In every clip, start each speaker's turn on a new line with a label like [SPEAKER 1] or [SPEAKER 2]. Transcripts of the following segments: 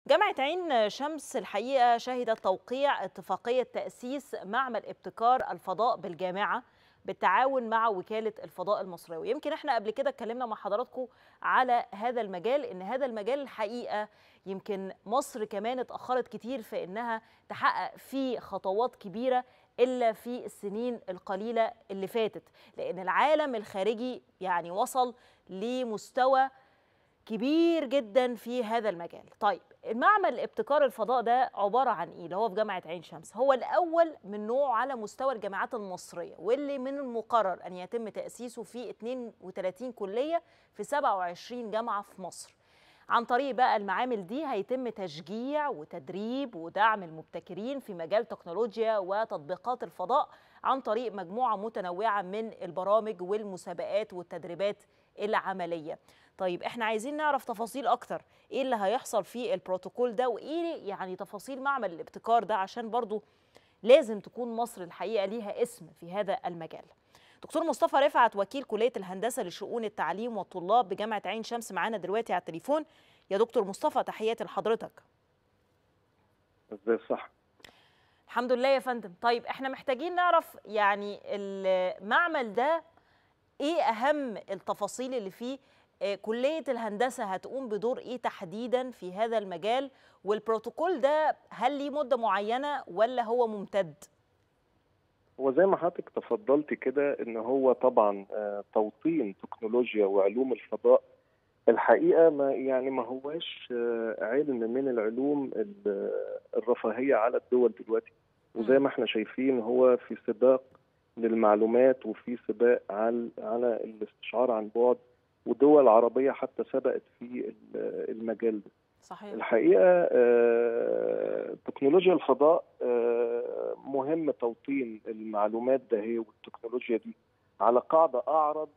[SPEAKER 1] جامعة عين شمس الحقيقة شهدت توقيع اتفاقية تأسيس معمل ابتكار الفضاء بالجامعة بالتعاون مع وكالة الفضاء المصرية ويمكن احنا قبل كده اتكلمنا مع حضراتكم على هذا المجال ان هذا المجال الحقيقة يمكن مصر كمان اتأخرت كتير في انها تحقق فيه خطوات كبيرة إلا في السنين القليلة اللي فاتت لأن العالم الخارجي يعني وصل لمستوى كبير جدا في هذا المجال طيب المعمل ابتكار الفضاء ده عبارة عن إيه اللي هو في جامعة عين شمس هو الأول من نوعه على مستوى الجامعات المصرية واللي من المقرر أن يتم تأسيسه في 32 كلية في 27 جامعة في مصر عن طريق بقى المعامل دي هيتم تشجيع وتدريب ودعم المبتكرين في مجال تكنولوجيا وتطبيقات الفضاء عن طريق مجموعة متنوعة من البرامج والمسابقات والتدريبات العملية طيب احنا عايزين نعرف تفاصيل اكتر ايه اللي هيحصل في البروتوكول ده وايه يعني تفاصيل معمل الابتكار ده عشان برضو لازم تكون مصر الحقيقة ليها اسم في هذا المجال دكتور مصطفى رفعت وكيل كلية الهندسة لشؤون التعليم والطلاب بجامعة عين شمس معانا دلوقتي على التليفون يا دكتور مصطفى تحياتي لحضرتك
[SPEAKER 2] ازاي صح
[SPEAKER 1] الحمد لله يا فندم طيب احنا محتاجين نعرف يعني المعمل ده ايه اهم التفاصيل اللي فيه كلية الهندسة هتقوم بدور ايه تحديدا في هذا المجال والبروتوكول ده هل ليه مدة معينة ولا هو ممتد؟
[SPEAKER 2] هو زي ما حضرتك تفضلتي كده ان هو طبعا توطين تكنولوجيا وعلوم الفضاء الحقيقه ما يعني ما هواش علم من العلوم الرفاهيه على الدول دلوقتي وزي ما احنا شايفين هو في سباق للمعلومات وفي سباق على على الاستشعار عن بعد ودول عربيه حتى سبقت في المجال ده
[SPEAKER 1] صحيح
[SPEAKER 2] الحقيقه تكنولوجيا الفضاء مهم توطين المعلومات ده هي والتكنولوجيا دي على قاعده اعرض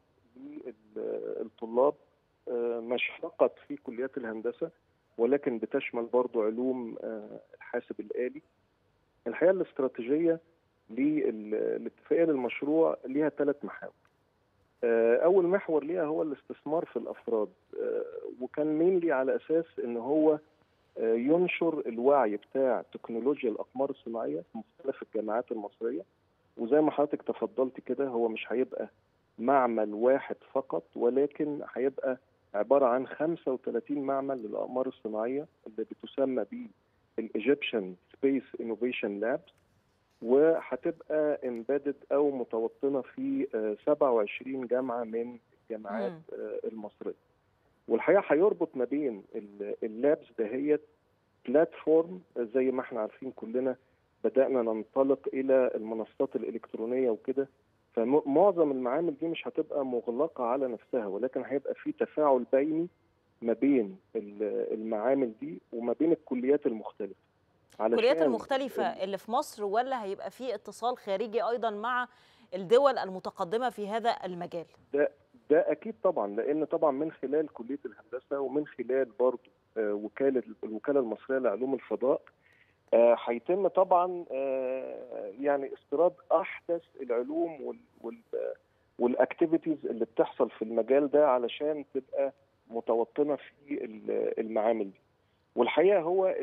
[SPEAKER 2] للطلاب مش فقط في كليات الهندسه ولكن بتشمل برضو علوم الحاسب الآلي الحقيقه الاستراتيجيه للاتفاقيه للمشروع ليها ثلاث محاور اول محور ليها هو الاستثمار في الافراد وكان مينلي على اساس ان هو ينشر الوعي بتاع تكنولوجيا الاقمار الصناعيه في مختلف الجامعات المصريه وزي ما حضرتك تفضلت كده هو مش هيبقى معمل واحد فقط ولكن هيبقى عباره عن 35 معمل للاقمار الصناعيه اللي بتسمى بالايجيبشن سبيس انوفيشن لابس وهتبقى امبيدد او متوطنه في 27 جامعه من الجامعات المصريه. والحقيقه هيربط ما بين اللابس دهيت بلاتفورم زي ما احنا عارفين كلنا بدانا ننطلق الى المنصات الالكترونيه وكده فمعظم المعامل دي مش هتبقى مغلقه على نفسها ولكن هيبقى في تفاعل بيني ما بين المعامل دي وما بين الكليات المختلفه
[SPEAKER 1] الكليات المختلفة اللي في مصر ولا هيبقى في اتصال خارجي أيضا مع الدول المتقدمة في هذا المجال؟
[SPEAKER 2] ده ده أكيد طبعا لأن طبعا من خلال كلية الهندسة ومن خلال برضه وكالة الوكالة المصرية لعلوم الفضاء هيتم طبعا يعني استيراد أحدث العلوم وال وال والاكتيفيتيز اللي بتحصل في المجال ده علشان تبقى متوطنه في المعامل دي. والحقيقه هو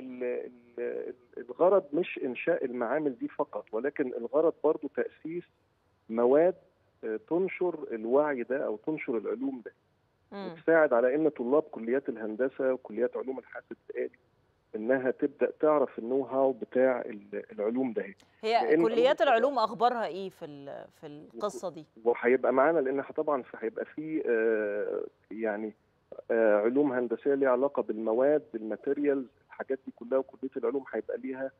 [SPEAKER 2] الغرض مش انشاء المعامل دي فقط ولكن الغرض برضو تاسيس مواد تنشر الوعي ده او تنشر العلوم ده وتساعد على ان طلاب كليات الهندسه وكليات علوم الحاسب الآلي انها تبدا تعرف النو هاو بتاع
[SPEAKER 1] العلوم ده هي كليات العلوم اخبارها ايه في في القصه دي
[SPEAKER 2] وهيبقى معانا لان طبعا هيبقى في يعني علوم هندسيه ليها علاقه بالمواد بالماتيريالز الحاجات دي كلها وكليه العلوم هيبقى ليها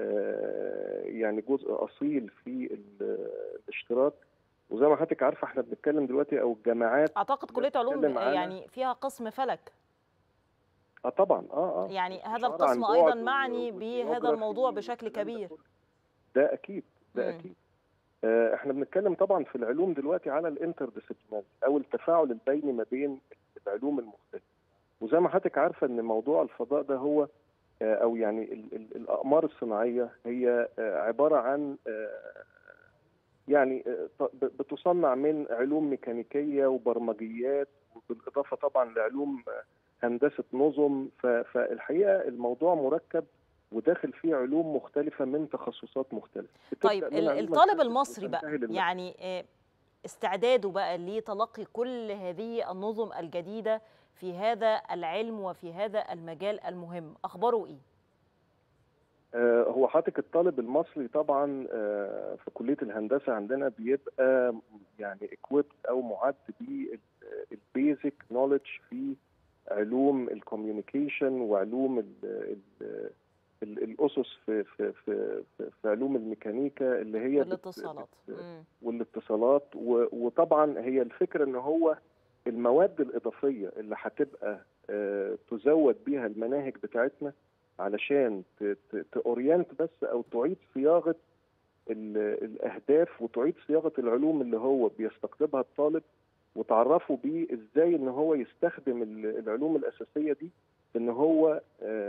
[SPEAKER 2] يعني جزء اصيل في الاشتراك وزي ما حضرتك عارفه احنا بنتكلم دلوقتي او الجامعات
[SPEAKER 1] اعتقد كليه علوم يعني فيها قسم فلك
[SPEAKER 2] اه طبعا اه اه
[SPEAKER 1] يعني هذا القسم ايضا معني بهذا الموضوع بشكل كبير
[SPEAKER 2] ده اكيد ده مم. اكيد آه احنا بنتكلم طبعا في العلوم دلوقتي على الانتر ديسيبلينري او التفاعل البيني ما بين العلوم المختلفه وزي ما حضرتك عارفه ان موضوع الفضاء ده هو آه او يعني ال ال الاقمار الصناعيه هي آه عباره عن يعني بتصنع من علوم ميكانيكيه وبرمجيات وبالاضافه طبعا لعلوم هندسه نظم فالحقيقه الموضوع مركب وداخل فيه علوم مختلفه من تخصصات مختلفه
[SPEAKER 1] طيب الطالب المصري بقى يعني استعداده بقى لتلقي كل هذه النظم الجديده في هذا العلم وفي هذا المجال المهم اخباره ايه
[SPEAKER 2] هو حضرتك الطالب المصري طبعا في كليه الهندسه عندنا بيبقى يعني اكويبت او معد بالبيزك نوليدج في علوم الكوميونيكيشن وعلوم ال ال الاسس في في في في علوم الميكانيكا اللي هي
[SPEAKER 1] والاتصالات
[SPEAKER 2] والاتصالات وطبعا هي الفكره ان هو المواد الاضافيه اللي هتبقى تزود بيها المناهج بتاعتنا علشان تورينت بس او تعيد صياغه الاهداف وتعيد صياغه العلوم اللي هو بيستقطبها الطالب وتعرفوا بيه ازاي ان هو يستخدم العلوم الاساسيه دي ان هو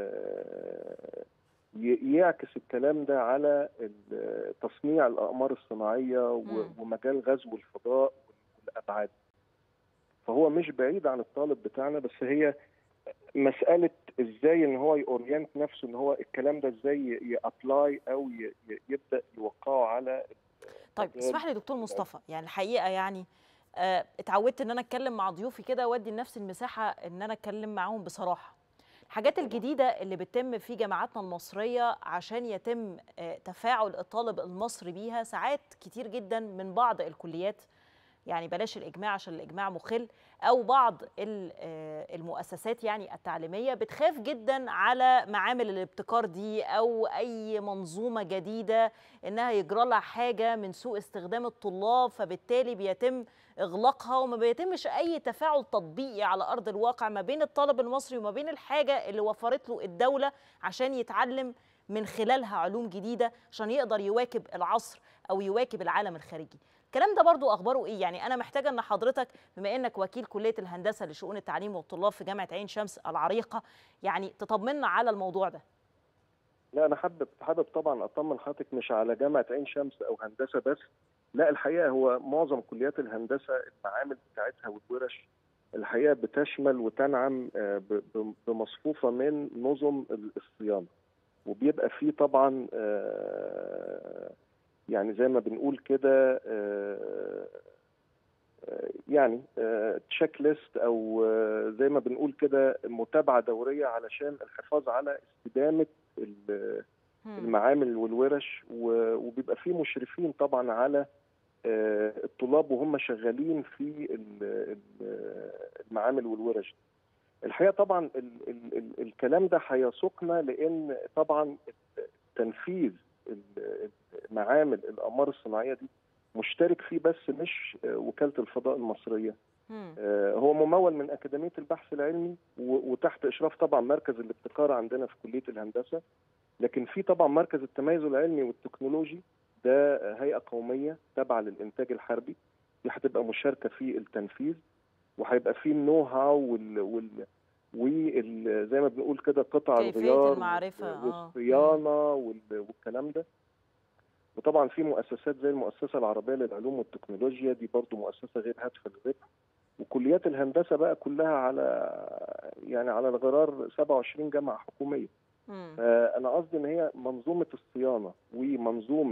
[SPEAKER 2] يعكس الكلام ده على تصنيع الاقمار الصناعيه ومجال غزو الفضاء والابعاد فهو مش بعيد عن الطالب بتاعنا بس هي مساله ازاي ان هو يورينت نفسه ان هو الكلام ده ازاي يابلاي او يبدا يوقعه على
[SPEAKER 1] طيب اسمح لي دكتور مصطفى يعني الحقيقه يعني آه اتعودت ان انا اتكلم مع ضيوفي كده وادي لنفسي المساحه ان انا اتكلم معاهم بصراحه الحاجات الجديده اللي بتتم في جامعاتنا المصريه عشان يتم آه تفاعل الطالب المصري بيها ساعات كتير جدا من بعض الكليات يعني بلاش الاجماع عشان الاجماع مخل او بعض المؤسسات يعني التعليميه بتخاف جدا على معامل الابتكار دي او اي منظومه جديده انها يجرى لها حاجه من سوء استخدام الطلاب فبالتالي بيتم اغلاقها وما بيتمش اي تفاعل تطبيقي على ارض الواقع ما بين الطالب المصري وما بين الحاجه اللي وفرت له الدوله عشان يتعلم من خلالها علوم جديده عشان يقدر يواكب العصر او يواكب العالم الخارجي الكلام ده برضو اخباره ايه يعني انا محتاجه ان حضرتك بما انك وكيل كليه الهندسه لشؤون التعليم والطلاب في جامعه عين شمس العريقه يعني تطمنا على الموضوع ده
[SPEAKER 2] لا انا حابب حابب طبعا اطمن حضرتك مش على جامعه عين شمس او هندسه بس لا الحقيقه هو معظم كليات الهندسه المعامل بتاعتها والورش الحقيقه بتشمل وتنعم بمصفوفه من نظم الصيانه وبيبقى فيه طبعا يعني زي ما بنقول كده يعني تشيك ليست او زي ما بنقول كده متابعه دوريه علشان الحفاظ على استدامه المعامل والورش وبيبقى في مشرفين طبعا على الطلاب وهم شغالين في المعامل والورش الحقيقه طبعا ال ال ال الكلام ده هيسوقنا لان طبعا تنفيذ معامل الاقمار الصناعيه دي مشترك فيه بس مش وكاله الفضاء المصريه هو ممول من اكاديميه البحث العلمي وتحت اشراف طبعا مركز الابتكار عندنا في كليه الهندسه لكن في طبعا مركز التميز العلمي والتكنولوجي ده هيئه قوميه تابعه للانتاج الحربي دي هتبقى مشاركه في التنفيذ وهيبقى في النو هاو وال, وال وزي ما بنقول كده قطع الغيار
[SPEAKER 1] المعرفة
[SPEAKER 2] والصيانه والكلام ده وطبعا في مؤسسات زي المؤسسه العربيه للعلوم والتكنولوجيا دي برضو مؤسسه غير هادفه للربح وكليات الهندسه بقى كلها على يعني على الغرار 27 جامعه حكوميه فانا قصدي ان هي منظومه الصيانه ومنظومه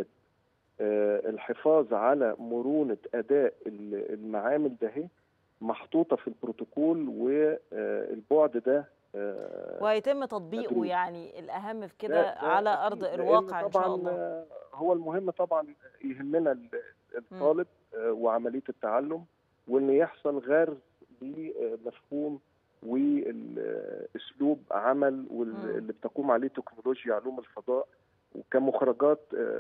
[SPEAKER 2] الحفاظ على مرونه اداء المعامل ده هي محطوطه في البروتوكول والبعد ده
[SPEAKER 1] وهيتم تطبيقه يعني الاهم في كده على ارض الواقع ان شاء الله
[SPEAKER 2] هو المهم طبعا يهمنا الطالب وعمليه التعلم وان يحصل غرز لمفهوم والاسلوب عمل واللي بتقوم عليه تكنولوجيا علوم الفضاء وكمخرجات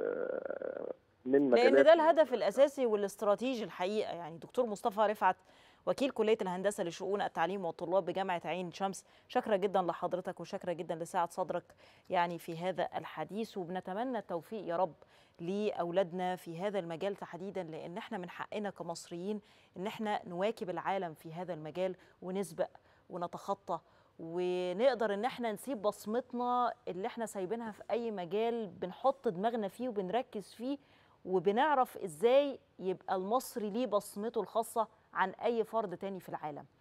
[SPEAKER 2] من مجالات
[SPEAKER 1] لان ده الهدف الاساسي والاستراتيجي الحقيقه يعني دكتور مصطفى رفعت وكيل كليه الهندسه لشؤون التعليم والطلاب بجامعه عين شمس شكرا جدا لحضرتك وشكرا جدا لسعه صدرك يعني في هذا الحديث وبنتمنى التوفيق يا رب لاولادنا في هذا المجال تحديدا لان احنا من حقنا كمصريين ان احنا نواكب العالم في هذا المجال ونسبق ونتخطى ونقدر ان احنا نسيب بصمتنا اللي احنا سايبينها في اي مجال بنحط دماغنا فيه وبنركز فيه وبنعرف ازاي يبقى المصري ليه بصمته الخاصه عن اي فرد تاني في العالم